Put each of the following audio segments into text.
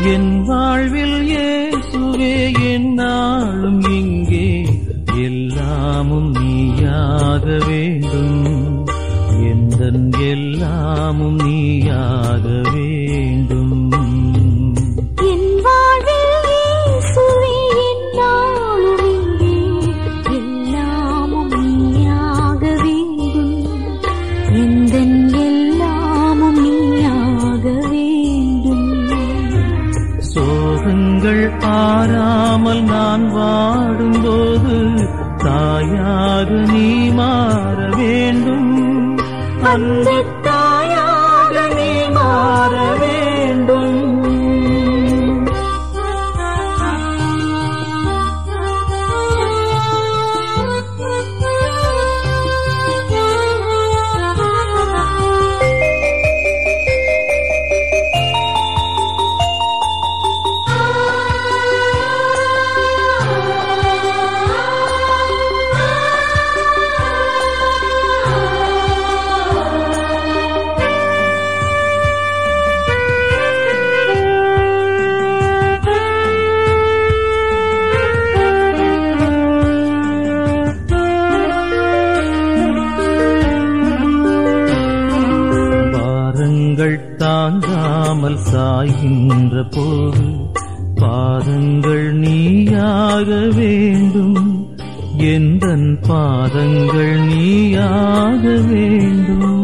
என் வாழ்வில் இயேசுவே என்னாலும் இங்கே எல்லாமும் நீயாக வேண்டும் எந்தன் எல்லாமும் நீயாக வேண்டும் என் வாழ்வில் இயேசுவே என்னாலும் இங்கே எல்லாமும் நீயாக வேண்டும் எந்தன் எல்லாமும் நீயாக வேண்டும் சோகங்கள் ஆறாமல் நான் வாடும்போது தாயாக நீ மாற வேண்டும் அந்த தாயாக நீ மாற வேண்டும் பாரங்கள் தாங்காமல் சாய்கின்ற போது பாதங்கள் நீயாக வேண்டும் எந்தன் பாதங்கள் நீயாக வேண்டும்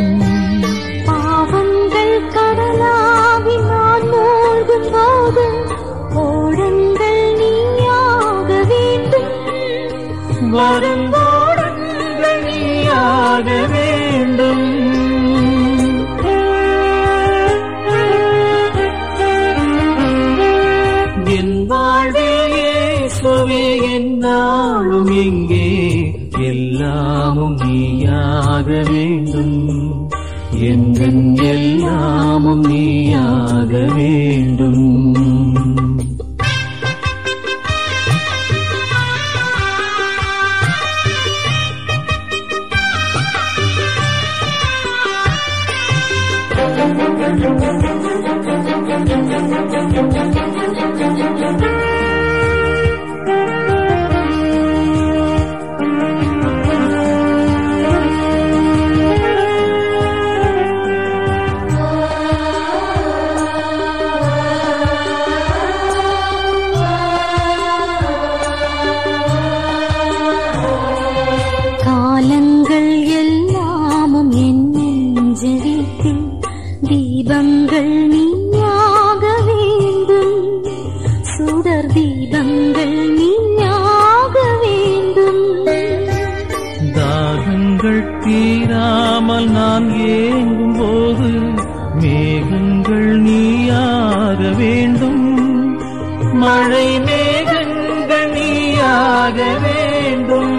பாவங்கள் கடலாகி நான் மூழ்கும் போது ஓடங்கள் நீயாக வேண்டும் வரும்போடங்கள் நீயாக வேண்டும் என் வாழ்வில் இயேசுவே என்னாலும் எங்கே எல்லாமும் நீயாக வேண்டும் எங்கள் எல்லாமும் நீயாக வேண்டும் காலங்கள் எல்லாமும் என் நெஞ்சரித்தில் தீபங்கள் நீயாக வேண்டும் சுடர் தீபங்கள் நீயாக வேண்டும் தாகங்கள் தீராமல் நான் ஏங்கும் போது மேகங்கள் நீயாக வேண்டும் மழை மேகங்கள் நீயாக வேண்டும்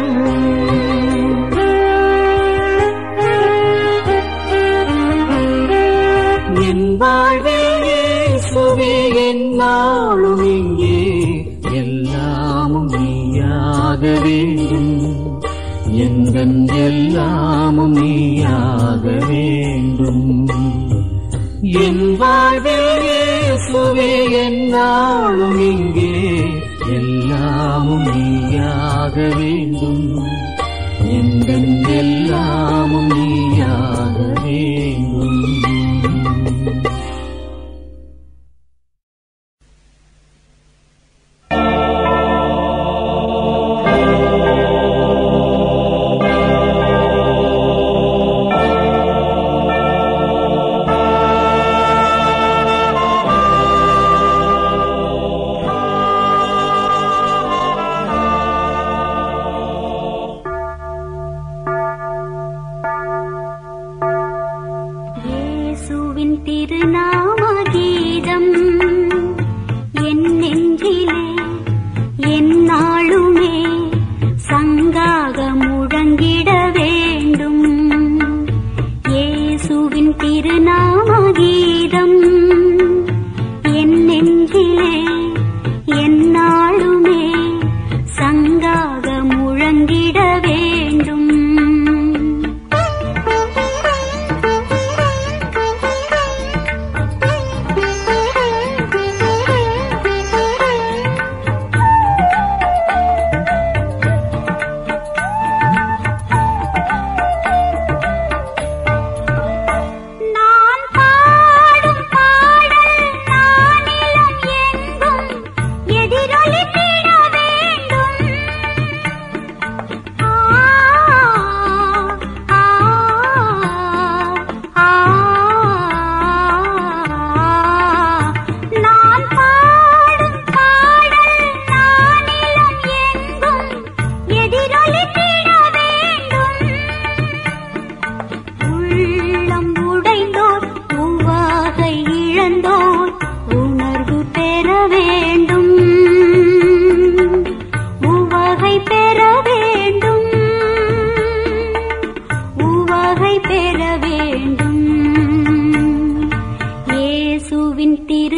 என் வாழ்வில் இயேசுவே என்னாலும் இங்கே எல்லாமும் நீயாக வேண்டும் எங்கள் எல்லாமும் நீயாக வேண்டும் என் வாழ்வில் இயேசுவே என்னாலும் இங்கே எல்லாமும் நீயாக வேண்டும் எங்கள் எல்லாமும் நீயாக வேண்டும்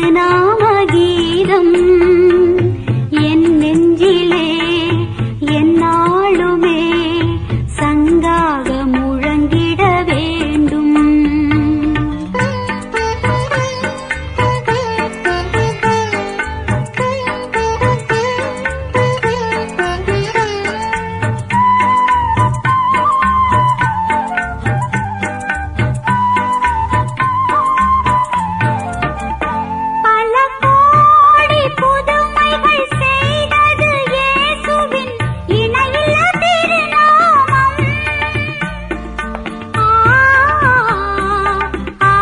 திருநாம கீதம் என் நெஞ்சிலே என்னாளுமே சங்காக முழங்கிட வேண்டும் பல கோடி புதுமைகள் செய்தது இயேசுவின் இணையில்லா திருநாமம் ஆ ஆ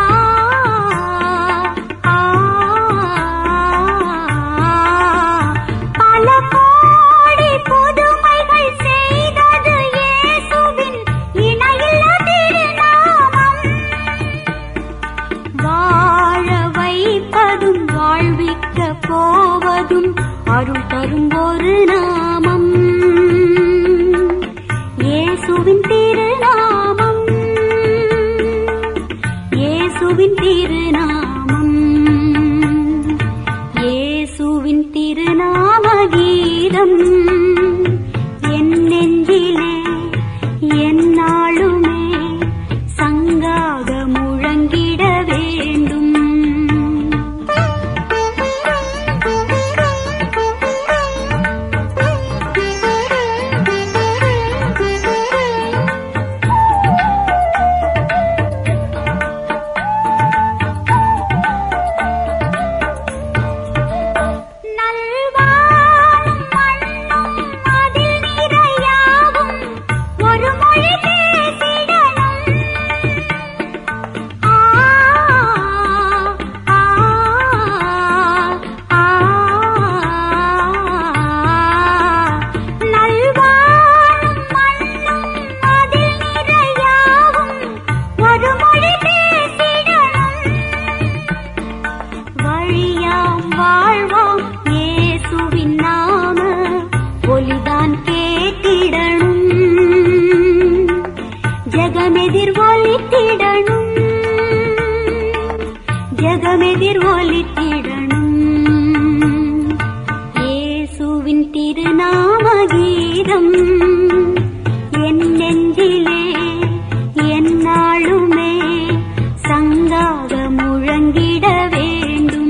பல கோடி புதுமைகள் செய்தது இயேசுவின் இணையில்லா திருநாமம் வாழ வைப்பதும் வாழ்விக்க போவதும் அருள் தரும் ஒரு நாமம் இயேசுவின் திருநாமம் இயேசுவின் திருநாமம் இயேசுவின் திருநாம கீதம் என் நெஞ்சிலே என்னாளுமே சங்காக முழங்கிட வேண்டும் நல்வாழும் மண்ணும் அதில் நிறையாவும் ஒரு மொழி பேசிடணும் ஆ ஆ ஆ நல்வாழும் மண்ணும் அதில் நிறையாவும் ஒரு மொழி பேசிடணும் வழியாம் வாழ்வாம் இயேசுவின் நாம ஒலிதான் கேட்டிடணும் ஜெகமெதிர் ஒலித்திடணும் ஜெகமெதிர் ஒலித்திடணும் இயேசுவின் திருநாம கீதம் என் நெஞ்சிலே என்னாளுமே சங்காக முழங்கிட வேண்டும்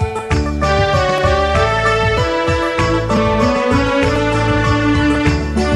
ஆ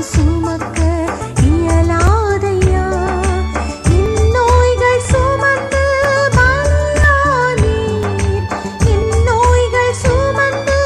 சுமக்க இயலாதையா இந்நோய்கள் சுமந்து பலியானீர் இந்நோய்கள் சுமந்து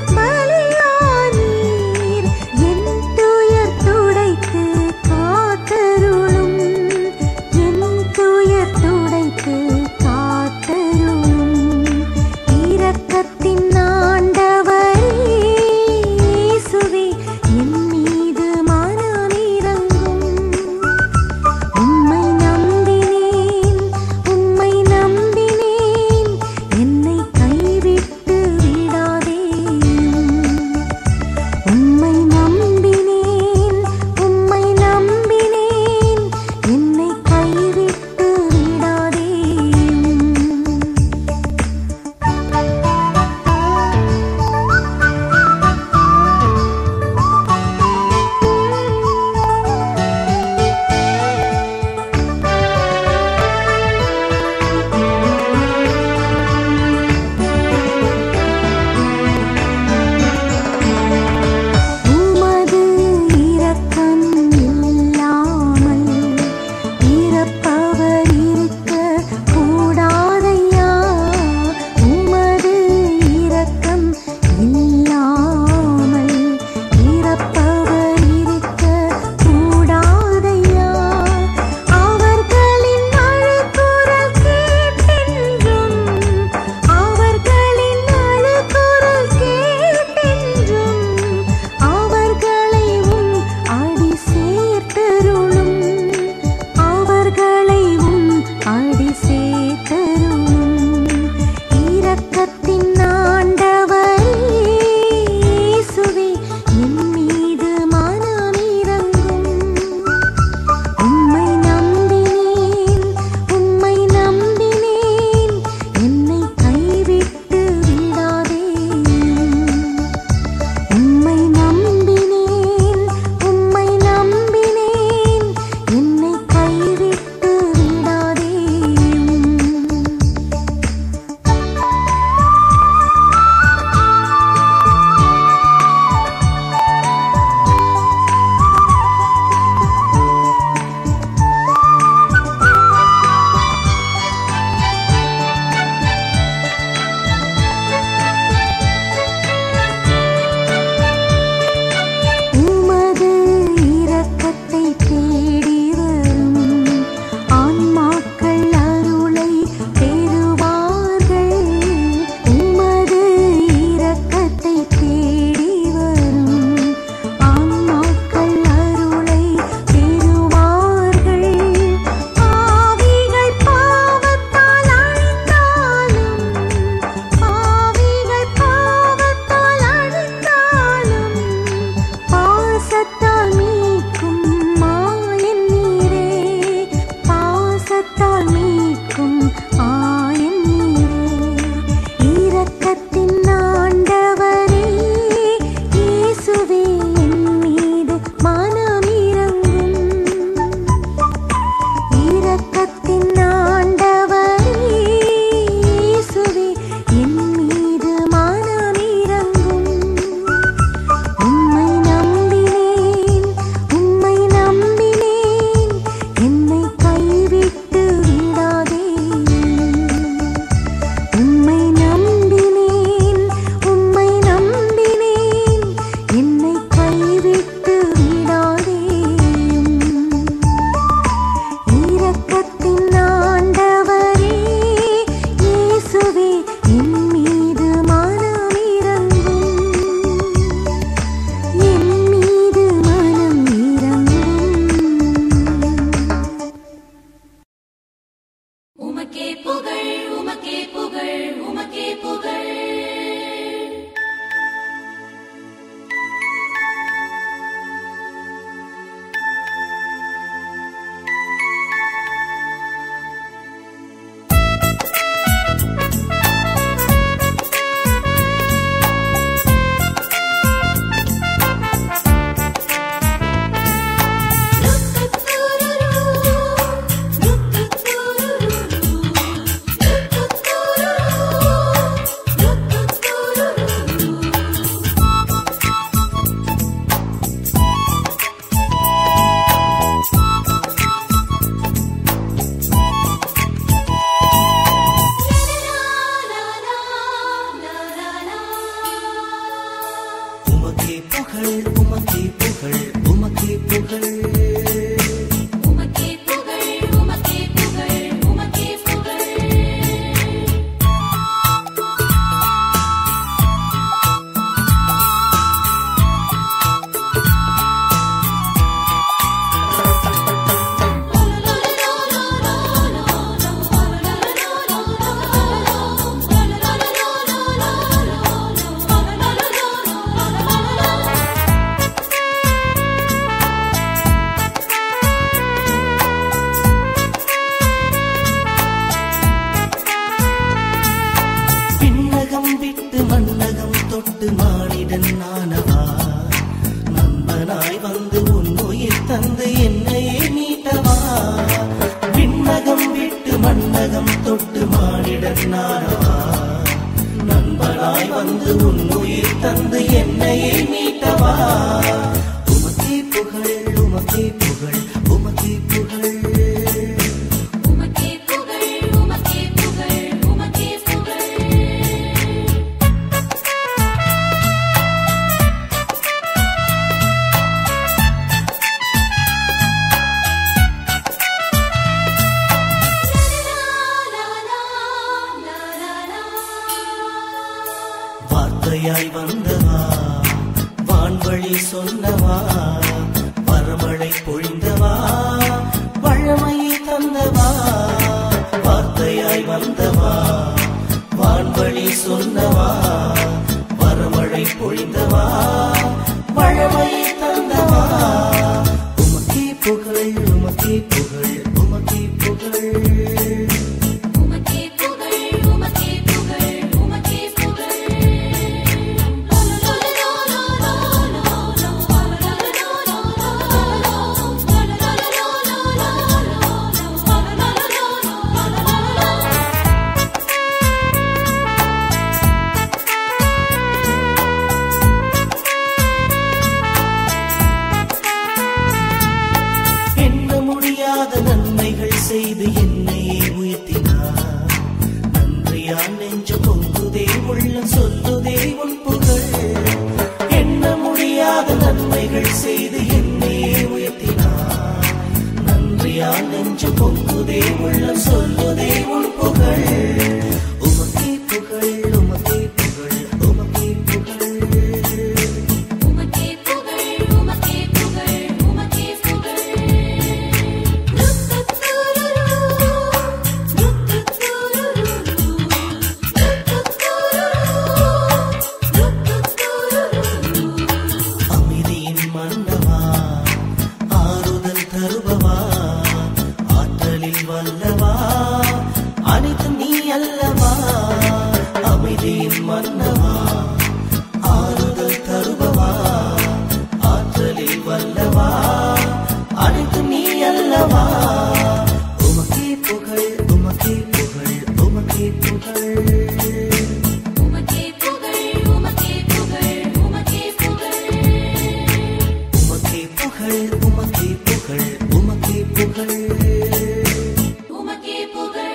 பலியானீர் என் துயர் துடைத்து காத்தருளும் என் துயர் துடைத்து காத்தருளும் இரக்கத்தின் ஆண்டவரே இயேசுவே என் மீது மன தந்து என்னையே மீட்டவா விண்ணகம் விட்டு மண்ணகம் தொட்டு மானிடன் நானவா நண்பனாய் வந்து உன் உயிர் தந்து என்னையே மீட்டவா உமக்கே புகழ் உமக்கே புகழ் உமக்கே புகழ் உமக்கே புகழ் உமக்கே புகழ் உமக்கே புகழ் வார்த்தையாய் வந்தவா வான்வழி சொன்னவா வரமழை பொழிந்தவா வழமையை தந்தவா வார்த்தையாய் வந்தவா வான்வழி சொன்னவா வரமழை பொழிந்தவா வழமையை தந்தவா உமக்கே புகழ் உமக்கே புகழ் உமக்கே புகழ் உமக்கே புகழ் உமக்கே புகழ் உமக்கே புகழ் எண்ண முடியாத நன்மைகள் செய்து என்னையே உயர்த்தினார் நன்றியா நெஞ்சு பொங்குதே உள்ளம் சொல்லுதே உன் புகழ் எண்ண முடியாத நன்மைகள் செய்து என்னையே உயர்த்தினார் நன்றியா நெஞ்சு பொங்குதே உள்ளம் சொல்லுதே உன் புகழ் உமக்கே புகழ் உமக்கே புகழ் உமக்கே புகழ் உமக்கே புகழ் உமக்கே புகழ் உமக்கே புகழ் அமைதியின் மன்னவா ஆறுதல் தருபவா ஆற்றலில் வல்லவா அனைத்தும் நீ அல்லவா அமைதியின் மன்னவா ஆறுதல் தருபவா ஆற்றலில் வல்லவா அனைத்தும் நீ அல்லவா உமக்கே புகழ் உமக்கே புகழ் உமக்கே புகழ் உமக்கே புகழ் உமக்கே புகழ் உமக்கே புகழ் உமக்கே புகழ் உமக்கே புகழ் உமக்கே புகழ் உமக்கே புகழ்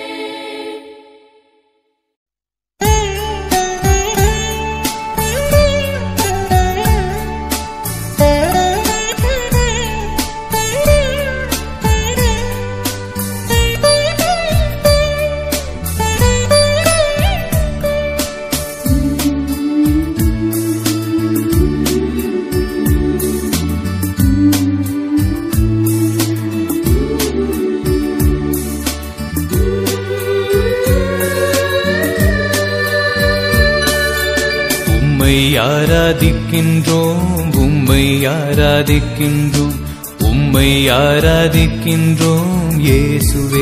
உம்மை ஆராதிக்கின்றோம் உம்மை ஆராதிக்கின்றோம் உம்மை ஆராதிக்கின்றோம் இயேசுவே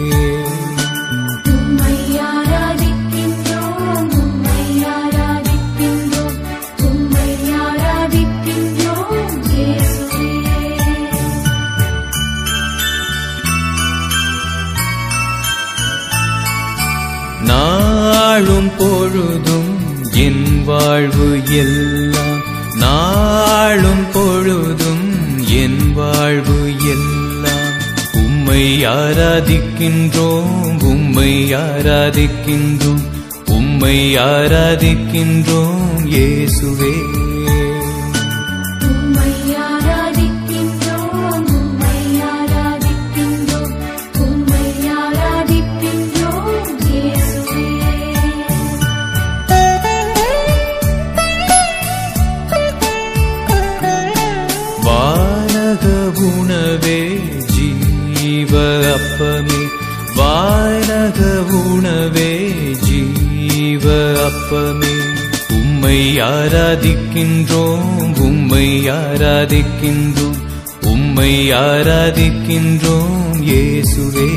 உம்மை ஆராதிக்கின்றோம் உம்மை ஆராதிக்கின்றோம் உம்மை ஆராதிக்கின்றோம் இயேசுவே நாளும் பொழுதும் என் வாழ்வு எல்லாம் நாளும் பொழுதும் என் வாழ்வு எல்லாம் உம்மை ஆராதிக்கின்றோம் உம்மை ஆராதிக்கின்றோம் உம்மை ஆராதிக்கின்றோம் இயேசுவே உம்மை ஆராதிக்கின்றோம் உம்மை ஆராதிக்கின்றோம் உம்மை ஆராதிக்கின்றோம் இயேசுவே வானக உணவே ஜீவ அப்பமே வானக உணவே ஜீவ அப்பமே உம்மை ஆராதிக்கின்றோம் உம்மை ஆராதிக்கின்றோம் உம்மை ஆராதிக்கின்றோம் இயேசுவே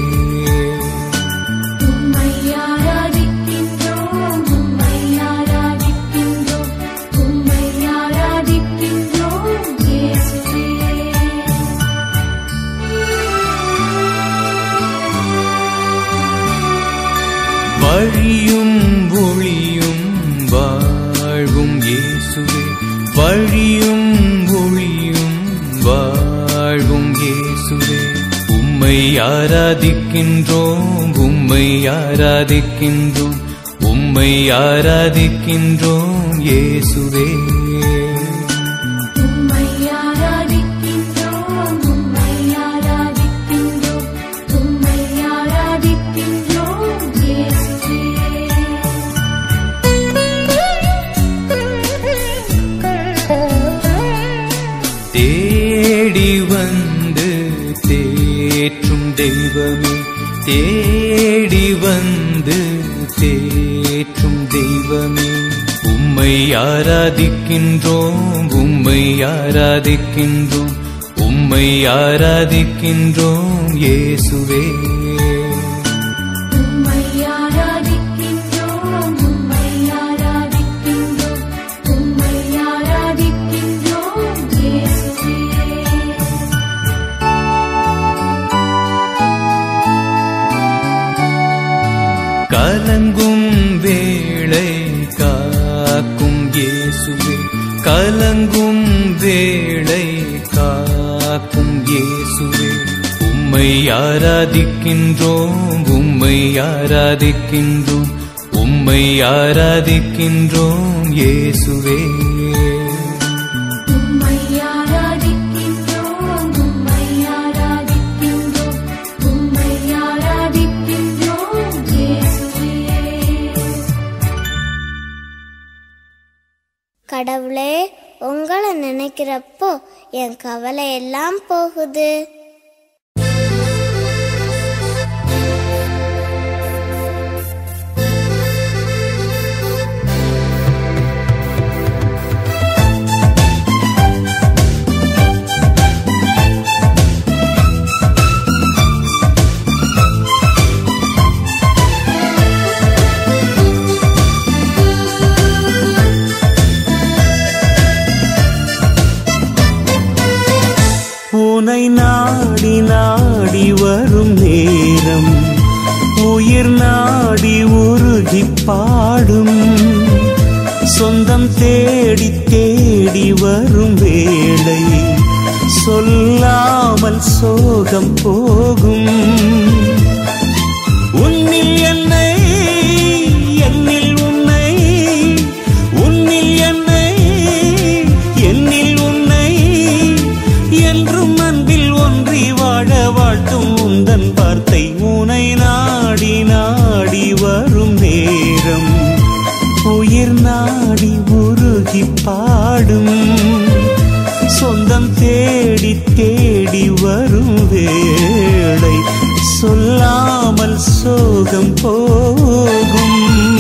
உம்மை ஆராதிக்கின்றோம் உம்மை ஆராதிக்கின்றோம் உம்மை ஆராதிக்கின்றோம் இயேசுவே இயேசுவே உம்மை ஆராதிக்கின்றோம் உம்மை ஆராதிக்கின்றோம் உம்மை ஆராதிக்கின்றோம் இயேசுவே உம்மை ஆராதிக்கின்றோம் உம்மை ஆராதிக்கின்றோம் உம்மை ஆராதிக்கின்றோம் இயேசுவே தேடி வந்து தேற்றும் தெய்வமே தேடி வந்து தேற்றும் தெய்வமே உம்மை ஆராதிக்கின்றோம் உம்மை ஆராதிக்கின்றோம் உம்மை ஆராதிக்கின்றோம் இயேசுவே உம்மை ஆராதிக்கின்றோம் உம்மை ஆராதிக்கின்றோம் உம்மை ஆராதிக்கின்றோம் இயேசுவே கலங்கும் வேளை காக்கும் இயேசுவே கலங்கும் வேளை காக்கும் இயேசுவே உம்மை ஆராதிக்கின்றோம் உம்மை ஆராதிக்கின்றோம் உம்மை ஆராதிக்கின்றோம் இயேசுவே உம்மை ஆராதிக்கின்றோம் உம்மை ஆராதிக்கின்றோம் உம்மை ஆராதிக்கின்றோம் இயேசுவே கடவுளே உங்களை நினைக்கிறப்போ என் கவலை எல்லாம் போகுது உனை நாடி நாடி வரும் நேரம் உயிர் நாடி உருகி பாடும் சொந்தம் தேடி தேடி வரும் வேளை சொல்லாமல் சோகம் போகும் உன்னில் என்னை என்னில் உன்னை உன்னில் என்னை என்னில் உன்னை என்றும் அன்பில் ஒன்றி வாழ வாழ்த்தும் உந்தன் வார்த்தை உனை நாடி நாடி வரும் நேரம் உயிர் நாடி உருகி பாடும் சொந்தம் தேடி தேடி வரும் வேளை சொல்லாமல் சோகம் போகும்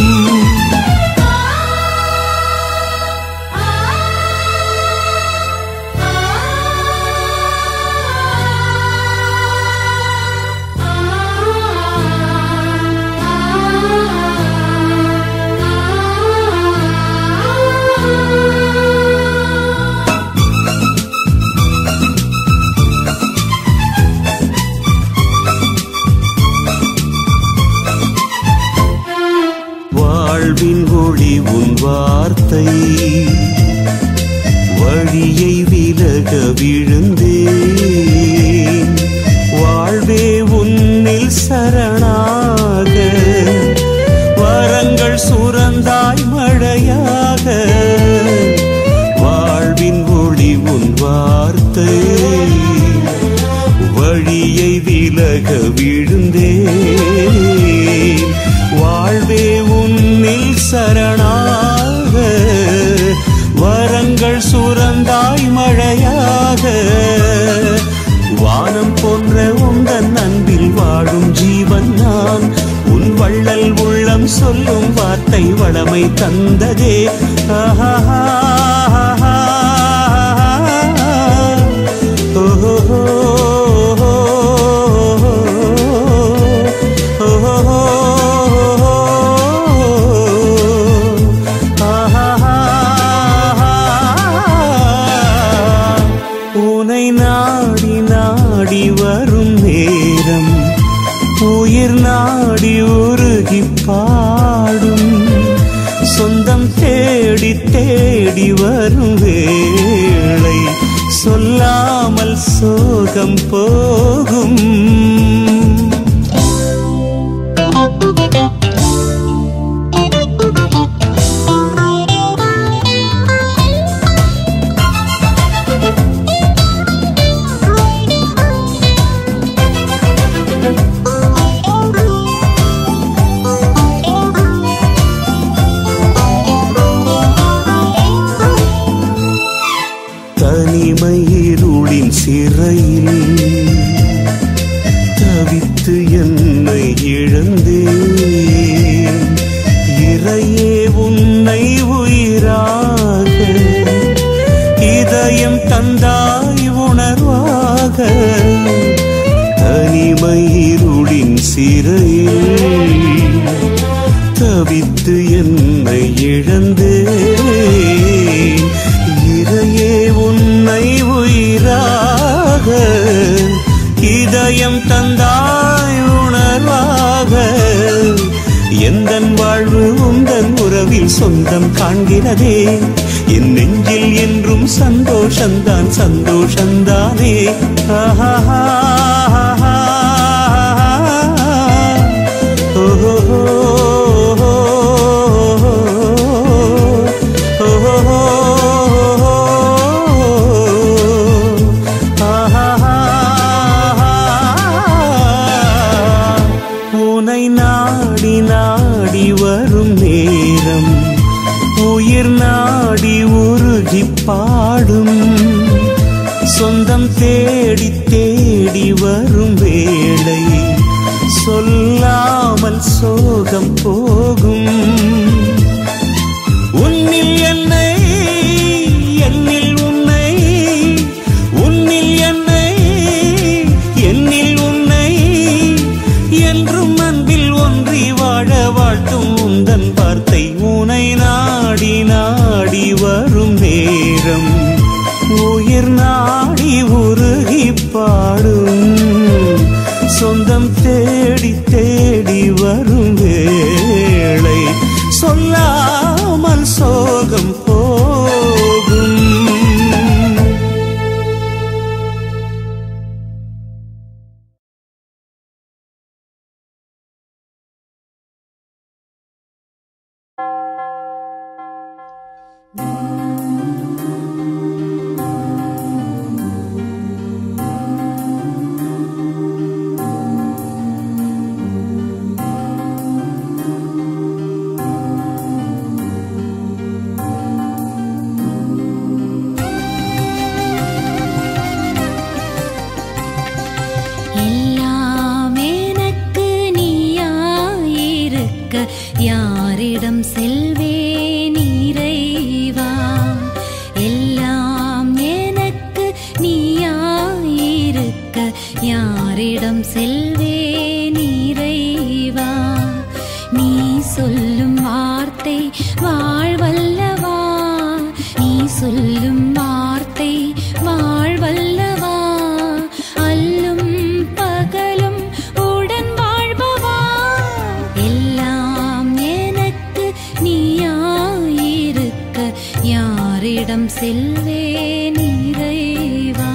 வாழ்வின் ஒளி உன் வார்த்தை வழியை விலக விழுந்தேன் வாழ்வே உன்னில் சரணாக வரங்கள் சுரந்தாய் மழையாக வாழ்வின் ஒளி உன் வார்த்தை வழியை விலக விழுந்தேன் வாழ்வே உன்னில் சரணாக வரங்கள் சுரந்தாய் மழையாக வானம் போன்ற உந்தன் அன்பில் வாழும் ஜீவன் நான் உன் வள்ளல் உள்ளம் சொல்லும் வார்த்தை வளமை தந்ததே ஆஹா உனை நாடி நாடி வரும் நேரம் உயிர் நாடி உருகி பாடும் சொந்தம் தேடி தேடி வரும் வேளை சொல்லாமல் சோக சோகம் போகும் தனிமை இருளின் சிறையில் தவித்து என்னை இழந்தேன் இறையே உன்னை உயிராக இதயம் தந்தாய் உணர்வாக தனிமை இருளின் சிறையில் தவித்து என்னை இழந்தேன் இறையே உன்னை உயிராக இதயம் தந்தாய் உணர்வாக எந்தன் வாழ்வு உந்தன் உறவில் சொந்தம் காண்கிறதே என் நெஞ்சில் என்றும் சந்தோஷந்தான் சந்தோஷந்தானே ஆஹா உனை நாடி நாடி வரும் நேரம் உயிர் நாடி உருகி பாடும் சொந்தம் தேடி தேடி வரும் வேளை சொல்லாமல் சோகம் போகும் உன்னில் என்னை என்னில் உன்னை உன்னில் என்னை என்னில் உன்னை என்றும் அன்பில் ஒன்றி வாழ வாழ்த்தும் உந்தன் வார்த்தை உனை நாடி நாடி வரும் நேரம் உயிர் நாடி உருகி பாடும் சொந்தம் தேடி தேடி வரும் வேளை சொல்லாமல் சோகம் போகும் எல்லாம் எனக்கு நீயாயிருக்க யாரிடம் செல்வேன் இறைவா எல்லாம் எனக்கு நீயாயிருக்க யாரிடம் செல்வேன் இறைவா நீ சொல்லும் வார்த்தை வாழ்வல்லவா நீ சொல்லும் வார்த்தை வாழ்வல்லவா அல்லும் பகலும் உடன் வாழ்பவா எல்லாம் எனக்கு நீயாயிருக்க யாரிடம் செல்வேன் இறைவா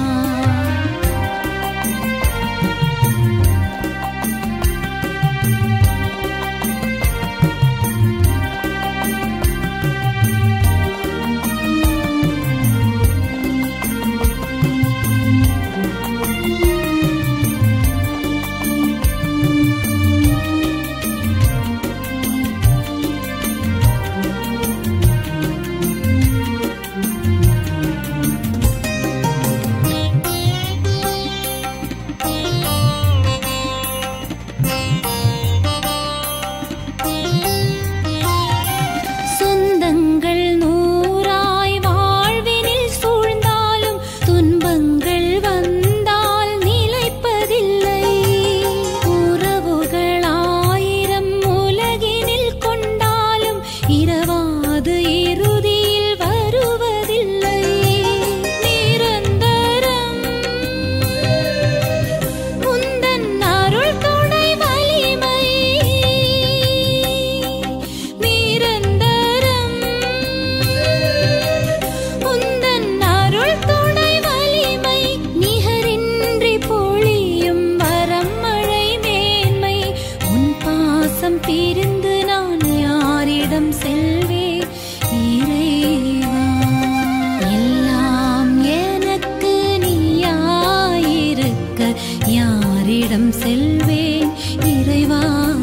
யாரிடம் செல்வேன் இறைவா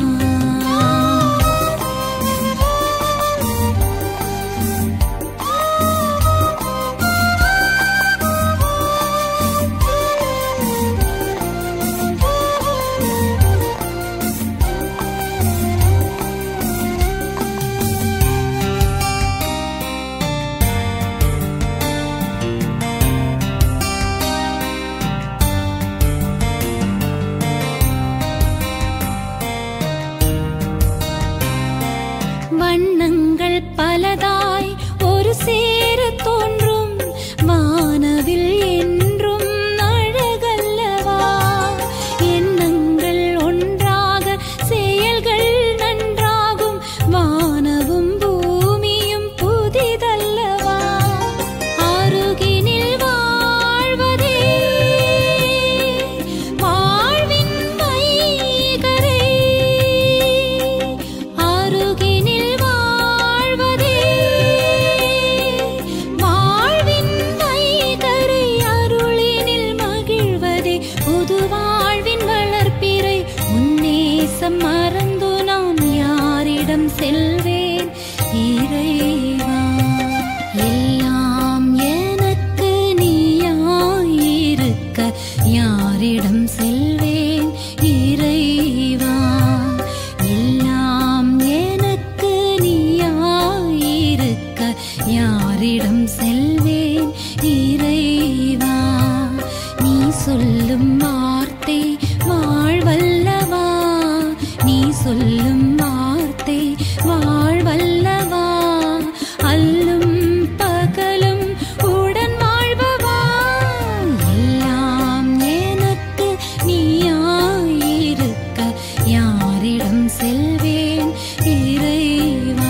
வண்ணங்கள் பலதாய் ஒரு சேர தோன்றும் வானவில் என்றும் அழகல்லவா எண்ணங்கள் ஒன்றாக செயல்கள் நன்றாகும் வானவும் பூமியும் புதிதல்லவா அருகினில் வாழ்வதே வாழ்வின் மைகரே அருகினில் வாழ்வதே வாழ்வின் மைகரை அருளினில் மகிழ்வதே புது வாழ்வின் வளர்ப்பிறை உன்னேசம் மறந்து நான் யாரிடம் செல்வேன் இறைவா எல்லாம் எனக்கு நீயாயிருக்க யாரிடம் செல்வேன் இறைவா எல்லாம் எனக்கு நீயாயிருக்க யாரிடம் செல்வேன் இறைவா நீ சொல்லும் வார்த்தை வாழ்வல்லவா நீ சொல்லும் வார்த்தை வாழ்வல்லவா அல்லும் பகலும் உடன் வாழ்பவா எல்லாம் எனக்கு நீயாயிருக்க யாரிடம் செல்வேன் இறைவா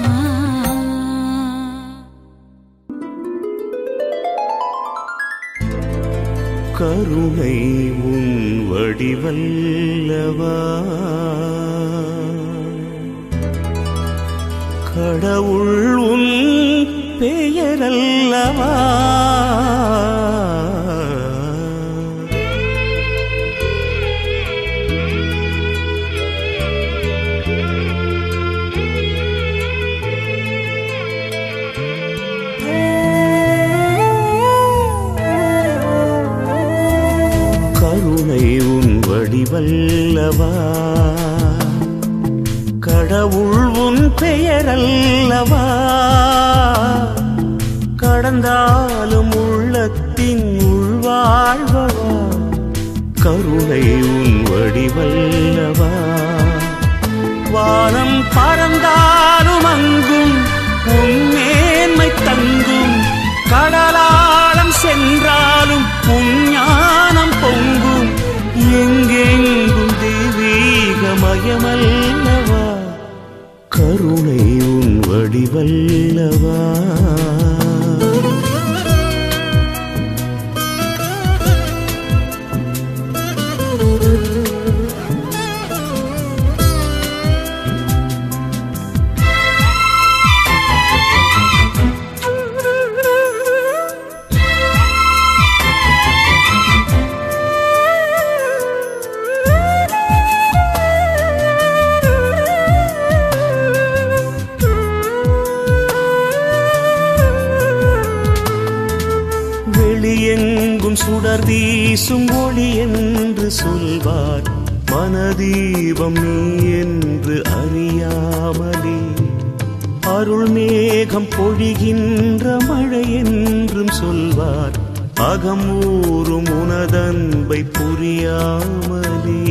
கருணை உன் வடிவல்லவா கடவுள் உன் பெயரல்லவா கருணை உன் வடிவல்லவா கடவுள் உன் பெயரல்லவா கடந்தாலும் உள்ளத்தின் உள்வாழ்வவா கருணை உன் வடிவல்லவா வானம் பறந்தாலும் அங்கும் உன் மேன்மை தங்கும் கடலாளம் சென்றாலும் உன் ஞானம் பொங்கும் எங்கெங்கும் தெய்வீகமயமல்லவா கருணை உன் வடிவல்லவா வெளியெங்கும் சுடர் வீசும் ஒளி என்று சொல்வார் மனதீபம் நீ என்று அறியாமலே அருள் மேகம் பொழிகின்ற மழை என்றும் சொல்வார் அகம் ஊறும் உனதன்பை புரியாமலே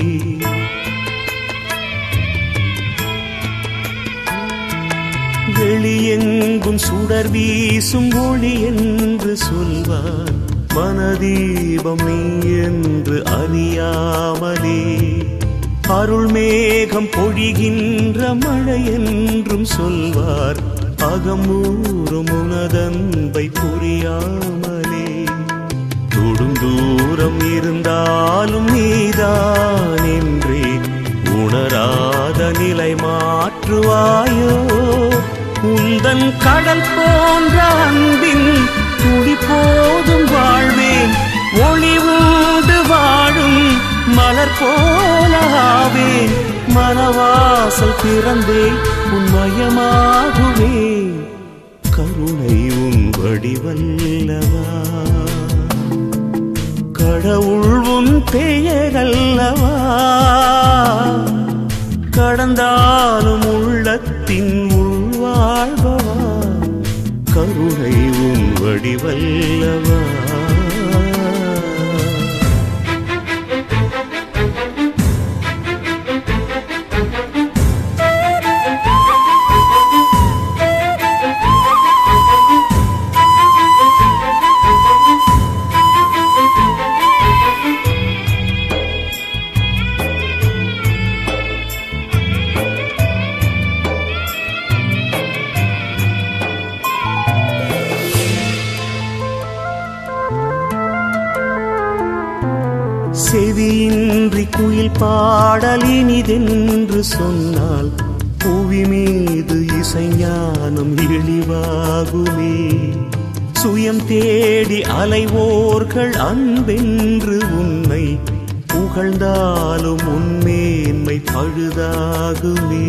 வெளியெங்கும் சுடர் வீசும் ஒளி என்று சொல்வார் மனதீபம் நீ என்று அறியாமலே அருள் மேகம் பொழிகின்ற மழை என்றும் சொல்வார் அகமூறும் உனதன்பை புரியாமலே தொடும் தூரம் இருந்தாலும் நீதான் என்றே உணராத நிலை மாற்றுவாயோ உந்தன் கடல் போன்ற அன்பின் துளி போதும் வாழ்வேன் ஒளி உண்டு வாழும் மலர் போலாவேன் மனவாசல் திறந்தேன் உன்மயமாகுவேன் கருணை உன் வடிவல்லவா கடவுள் உன் பெயரல்லவா கடந்தாலும் உள்ளத்தின் உள்வாழ்பவா கருணை உன் வடிவல்லவா செவியின்றி குயில் பாடல் இனிதென்று சொன்னால் புவி மீது இசைஞானம் இழிவாகுமே சுயம் தேடி அலைவோர்கள் அன்பென்று உன்னை புகழ்ந்தாலும் உன்மேன்மை பழுதாகுமே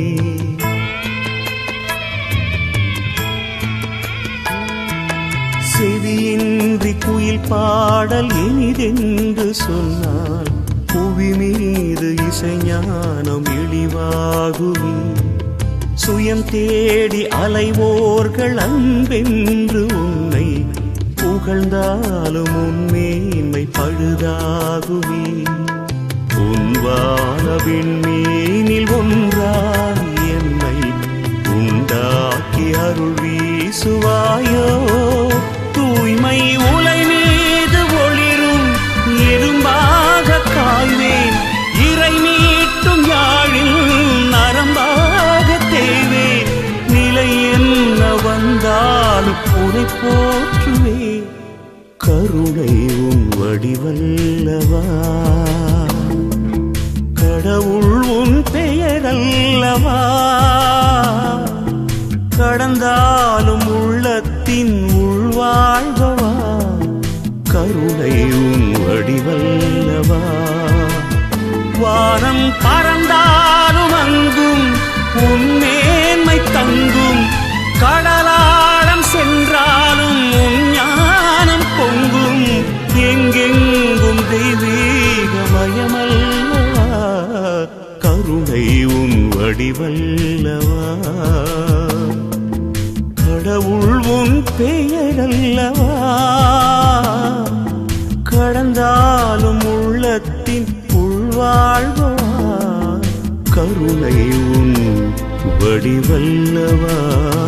செவியின்றி குயில் பாடல் இனிதென்று சொன்னால் புவி மீது இசைஞானம் இழிவாகுமே சுயம் தேடி அலைவோர்கள் அன்பென்று உன்னை புகழ்ந்தாலும் உன்மேன்மை பழுதாகுமே உன்வான விண்மீனில் ஒன்றாய் என்னை உண்டாக்கி அருள் வீசுவாயோ தூய்மை உலை மீது ஒளிரும் இரும்பாக காய்வேன் இறை மீட்டும் யாழில் நரம்பாக தேய்வேன் நிலை என்ன வந்தாலும் உனை போற்றுவே கருணை உன் வடிவல்லவா கடவுள் உன் பெயரல்லவா கடந்தாலும் உள்ளத்தின் உள்வாழ்பவா கருணை உன் வடிவல்லவா வானம் பறந்தாலும் அங்கும் உன் மேன்மை தங்கும் கடலாழம் சென்றாலும் உன் ஞானம் பொங்கும் எங்கெங்கும் தெய்வீகமயமல்லவா கருணை உன் வடிவல்லவா கடவுள் உன் பெயரல்லவா கடந்தாலும் உள்ளத்தின் உள்வாழ்வா கருணை உன் வடிவல்லவா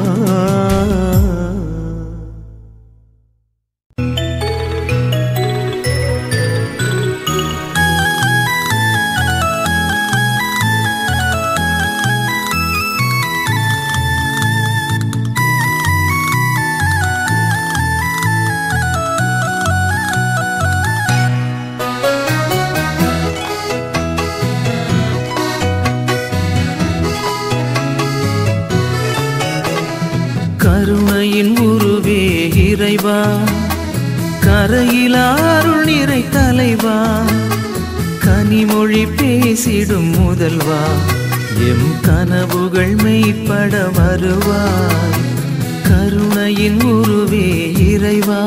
கருணையின் உருவே இறைவா கரையிலாருள் நிறை தலைவா கனிமொழி பேசிடும் முதல்வா எம் கனவுகள் மெய்ப்பட வருவாய் கருணையின் உருவே இறைவா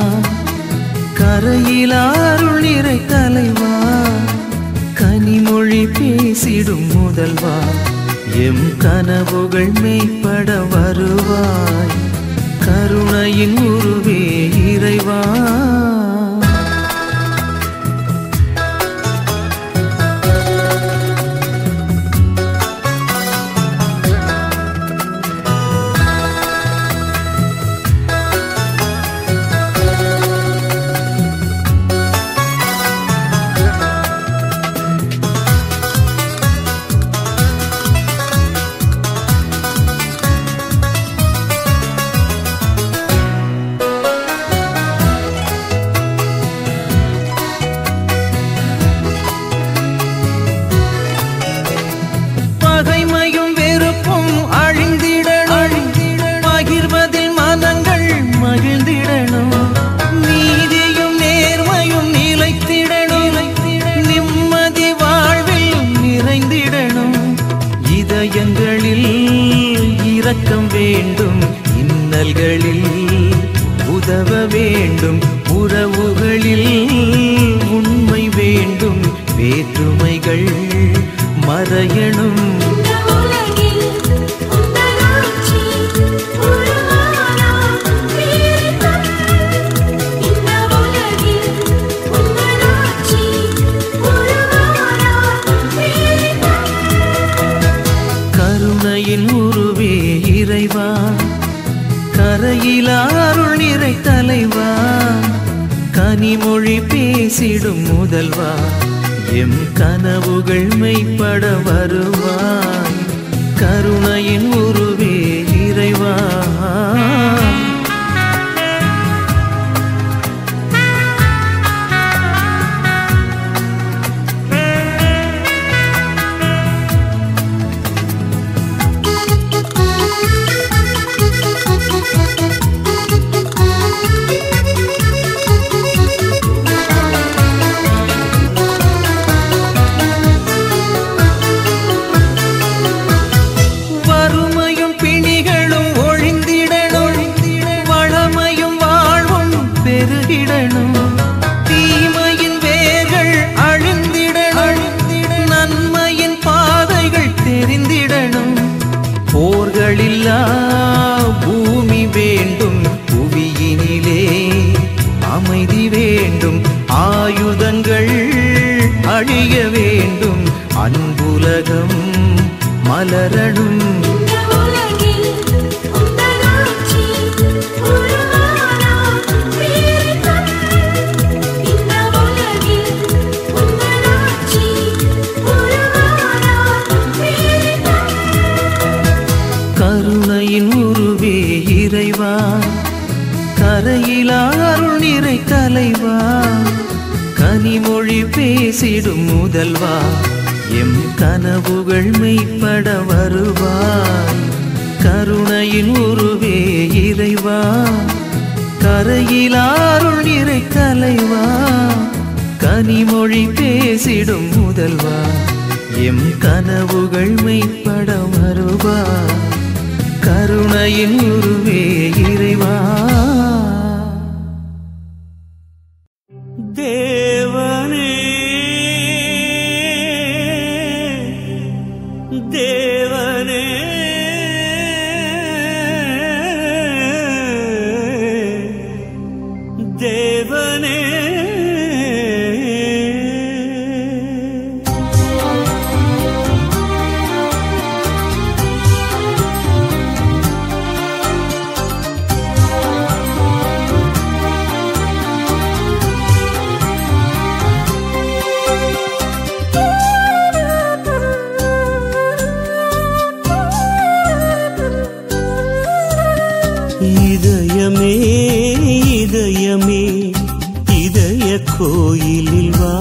கரையிலாருள் நிறை தலைவா கனிமொழி பேசிடும் முதல்வா எம் கனவுகள் மெய்ப்பட வருவாய் கருணையின் உருவே இறைவா தீமைகள் மறையணும் இந்த உலகில் உந்தன் ஆட்சி உருவானா வீரித்தம் இந்த உலகில் உந்தன் ஆட்சி உருவானா வீரித்தம் கருணையின் உருவே இறைவா கரையிலா அருள் நிறை தலைவா கனிமொழி பேசிடும் முதல்வா எம் கனவுகள் மெய்ப்பட வருவாய் கருணையின் உருவே இறைவா வறுமையும் பிணிகளும் ஒழிந்திடணும் வளமையும் வாழ்வும் பெருகிடணும் தீமையின் வேர்கள் அழிந்திடணும் நன்மையின் பாதைகள் தெரிந்திடணும் போர்களில்லா பூமி வேண்டும் புவியினிலே அமைதி வேண்டும் ஆயுதங்கள் அழிய வேண்டும் அன்புலகம் மலரணும் இந்த உலகில் உந்தன் ஆட்சி உருவானா வீரித்தம் இந்த உலகில் உந்தன் ஆட்சி உருவானா வீரித்தம் கருணையின் உருவே இறைவா கரையிலா அருள் நிறை தலைவா கனிமொழி பேசிடும் முதல்வா எம் கனவுகள் மெய்ப்பட வருவாய் கருணையின் உருவே இறைவா கரையிலா அருள் நிறை தலைவா கனிமொழி பேசிடும் முதல்வா எம் கனவுகள் மெய்ப்பட வருவாய் கருணையின் உருவே இறைவா தேவனே தேவனே தேவனே இதயமே இதயமே இதய கோயிலில் வா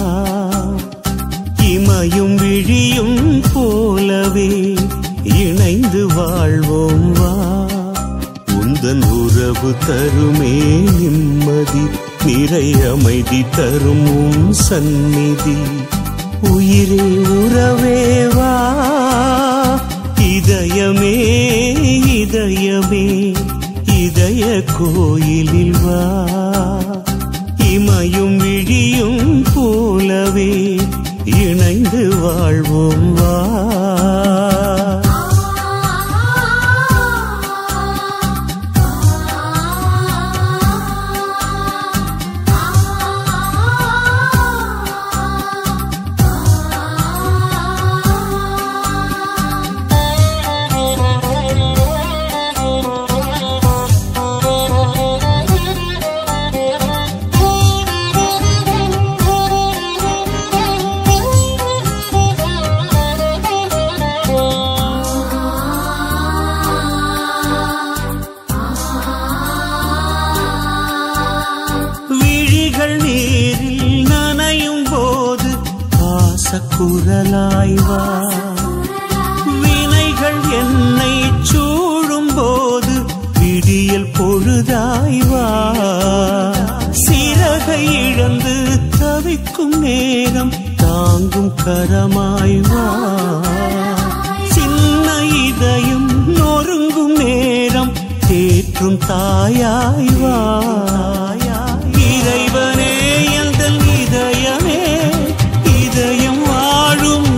இமையும் விழியும் போலவே இணைந்து வாழ்வோம் வா உந்தன் உறவு தருமே நிம்மதி நிறை அமைதி தரும் உன் சந்நிதி உயிரே உறவே வா இதயமே இதயமே இதய கோயிலில் வா இமையும் விழியும் போலவே இணைந்து வாழ்வோம் வா விழிகள் நீரில் நனையும் போது பாசக்குரலாய் வா வினைகள் என்னை சூழும் போது விடியல் பொழுதாய் வா சிறகை இழந்து தவிக்கும் நேரம் தாங்கும் கரமாய் வா சின்ன இதயம் நொறுங்கும் நேரம் தேற்றும் தாயாய் வா இறைவனே எந்தன் இதயமே இதயம் வாழும்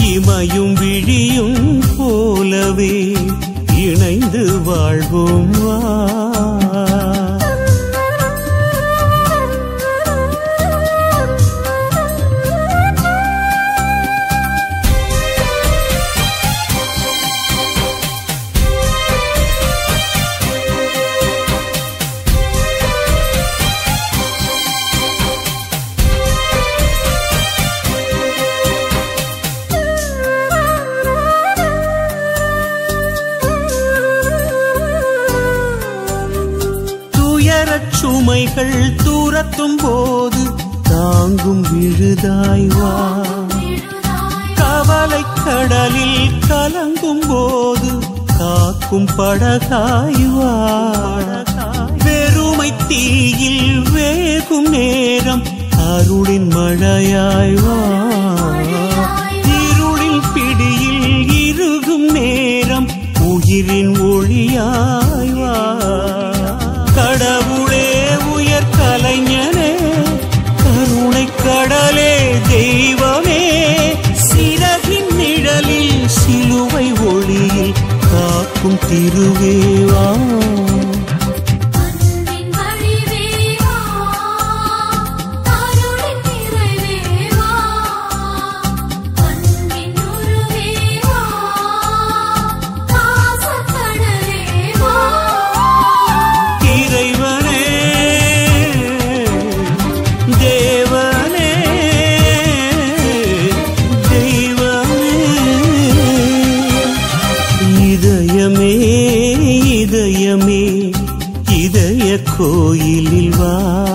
இமையும் விழியும் போலவே இணைந்து வாழ்வோம் வா துயரச் சுமைகள் தூரத்தும் போது தாங்கும் விழுதாய் வா கவலை கடலில் கலங்கும் போது காக்கும் படகாய் வா வெறுமை தீயில் வேகும் நேரம் அருளின் மழையாய் வா இருளின் பிடியில் இருகும் நேரம் உயிரின் ஒளியாய் வா கடவுளே உயர் கலைஞனே கருணை கடலே தெய்வமே சிறகின் நிழலில் சிலுவை ஒளியில் காக்கும் திருவேவா அன்பின் வடிவேவா அருளின் நிறைவேவா அன்பின் உருவேவா பாசக்கடலேவா இறைவனே தேவனே தெய்வமே இதயமே இதயமே இதய கோயிலில் வா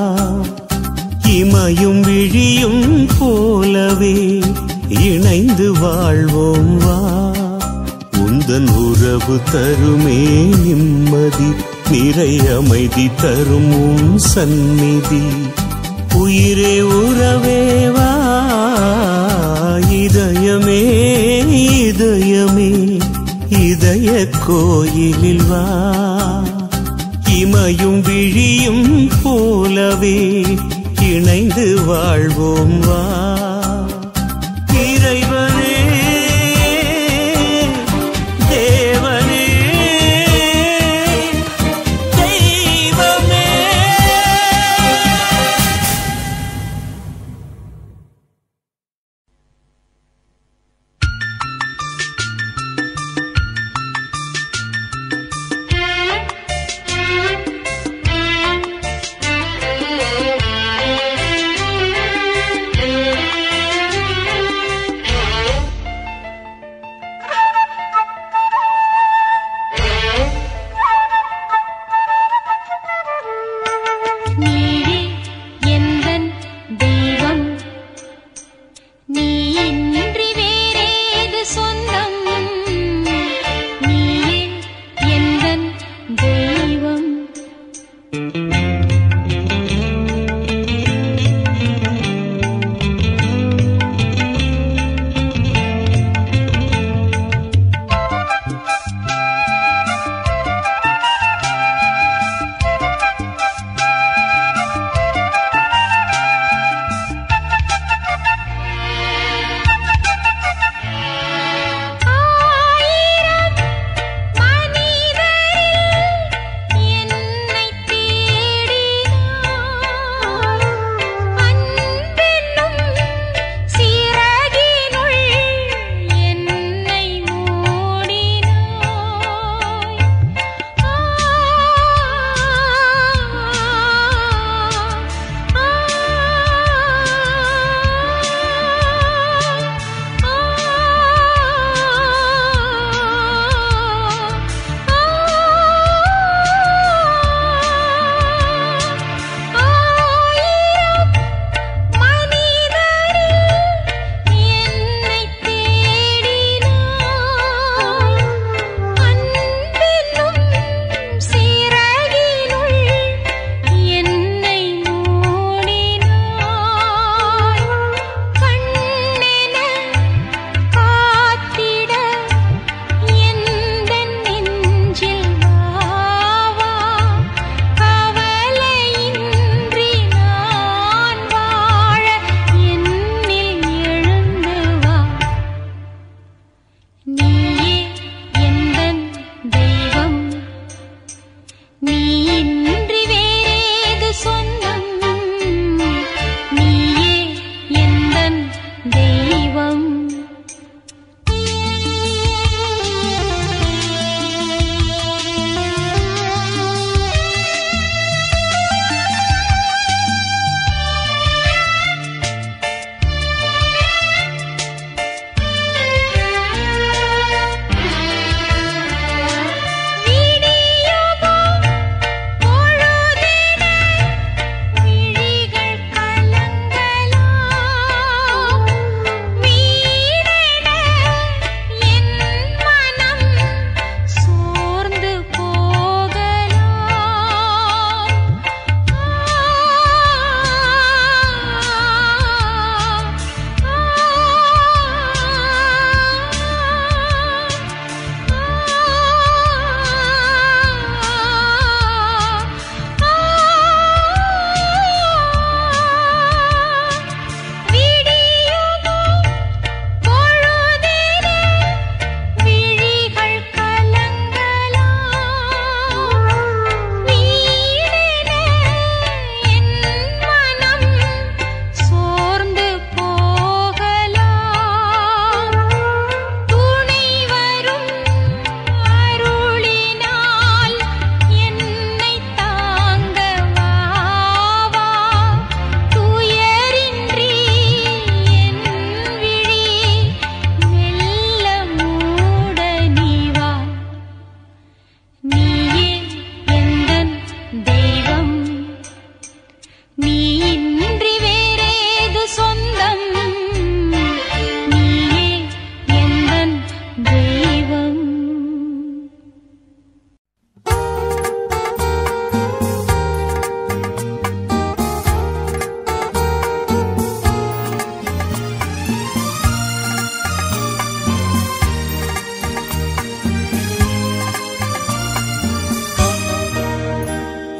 இமையும் விழியும் போலவே இணைந்து வாழ்வோம் வா உந்தன் உறவு தருமே நிம்மதி நிறை அமைதி தரும் உன் சந்நிதி உயிரே உறவே வா இதயமே இதயமே இதய கோயிலில் வா இமையும் விழியும் போலவே இணைந்து வாழ்வோம் வா இறைவனே தேவனே தெய்வமே Thank you.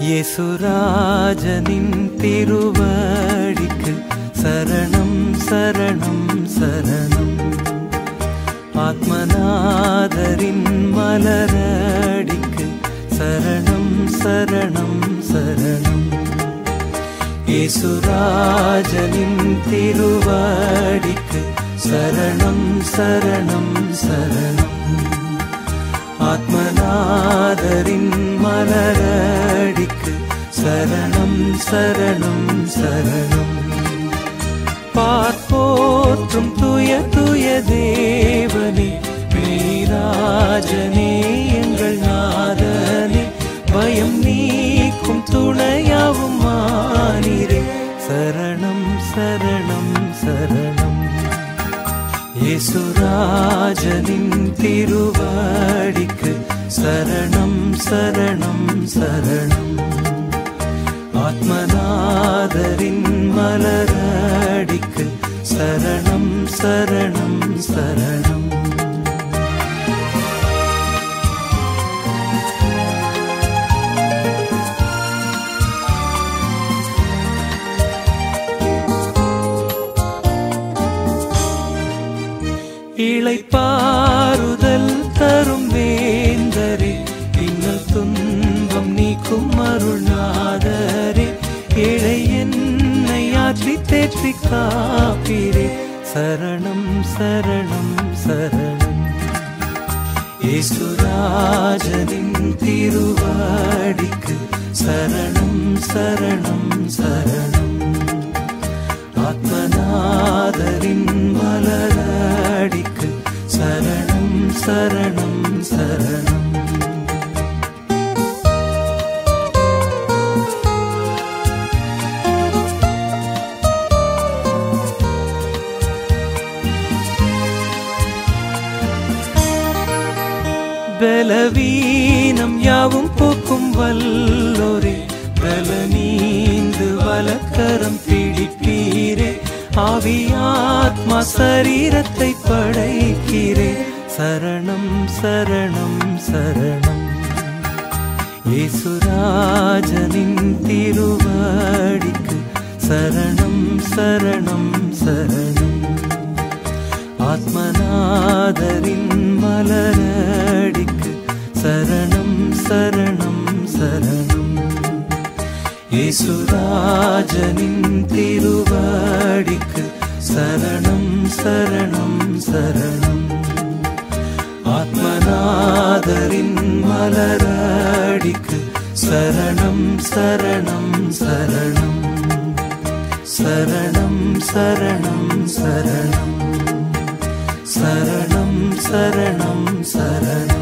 யேசுராஜனின் திருவடிக்கு சரணம் சரணம் சரணம் ஆத்மநாதரின் மலரடிக்கு சரணம் சரணம் சரணம் யேசுராஜனின் திருவடிக்கு சரணம் சரணம் சரணம் ஆத்மநாதரின் மலரடிக்கு சரணம் சரணம் சரணம் பார்ப்போற்றும் துய துய தேவனே மெய்ராஜனே எங்கள் நாதனே பயம் நீக்கும் துணையாவும் மானிரே சரணம் சரணம் சரணம் யேசுராஜனின் திருவடிக்கு சரணம் சரணம் சரணம் ஆத்மநாதரின் மலரடிக்கு சரணம் சரணம் சரணம் இளைப்பாறுதல் தரும் வேந்தரே இன்னல் துன்பம் நீக்கும் அருள்நாதரே ஏழை என்னை ஆற்றி தேற்றி காப்பீரே சரணம் சரணம் சரணம் இயேசுராஜனின் திருவாடிக்கு சரணம் சரணம் சரணம் ஆத்மநாதரின் மலரடிக்கு சரணம் சரணம் சரணம் பலவீனம் யாவும் போக்கும் வல்லோரே பலனீந்து வலக்கரம் பிடிப்பீரே ஆவியாத்மா சரீரத்தை படைக்கிறே சரணம் சரணம் சரணம் இயேசுராஜனின் திருவடிக்கு சரணம் சரணம் சரணம் ஆத்மநாதரின் மலரடிக்கு சரணம் சரணம் சரணம் இயேசுராஜனின் திருவடிக்கு சரணம் சரணம் சரணம் ஆத்மநாதரின் மலரடிக்கு சரணம் சரணம் சரணம் சரணம் சரணம் சரணம் சரணம் சரணம் சரணம்